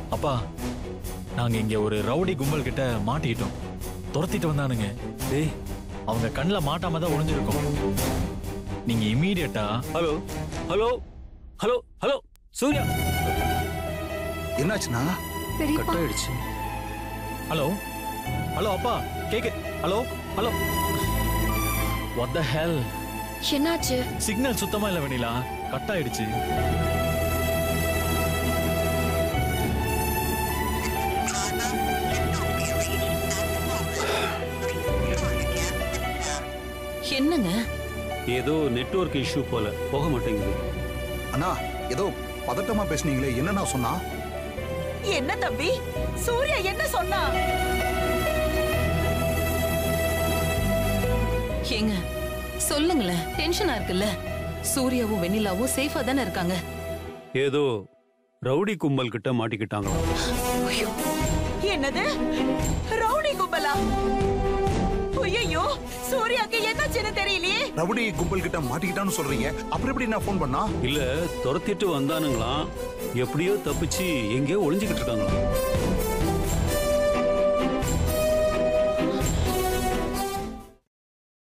அப்பா நாங்க இங்க ஒரு ரவுடி கும்பல் கிட்ட மாட்டிக்கிட்டோம் துரத்திட்டு வந்தானுங்க டேய் அவங்க கண்ணில் மாட்டாம தான் ஒளிஞ்சிருக்கோம் நீங்க இமீடியட்டா hello hello hello hello Surya என்னாச்சுண்ணா பெரியப்பா கட் ஆயிடுச்சு ஹலோ ஹலோ அப்பா கேக்கு hello hello what the hell என்னாச்சு சிக்னல் சுத்தமா இல்ல வெண்ணிலா கட் ஆயிடுச்சு என்னங்க ஏதோ நெட்வொர்க் இஷ்யூ போல போக மாட்டேங்குது அண்ணா ஏதோ பதட்டமா பேசுனீங்களே என்னண்ணா சொன்னா என்ன தம்பி சூர்யா என்ன சொன்னா ஏங்க சொல்லுங்களேன் டென்ஷனா இருக்குல்ல சூர்யாவும் வெண்ணிலாவும் சேஃபா தானே இருக்காங்க ஏதோ ரவுடி கும்பல் கிட்ட மாட்டிக்கிட்டாங்களாம் என்னது ரவுடி கும்பலா ஐயோ சூர்யாக்கு என்னாச்சுன்னு தெரியலையே ரவுடி கும்பல் கிட்ட மாட்டிக்கிட்டான்னு சொல்றீங்க அப்புறம் எப்படி நான் ஃபோன் பண்ணா இல்ல துரத்திட்டு வந்தானுங்களாம் எப்படியோ தப்பிச்சு எங்கேயோ ஒளிஞ்சுக்கிட்டு இருக்காங்களாம்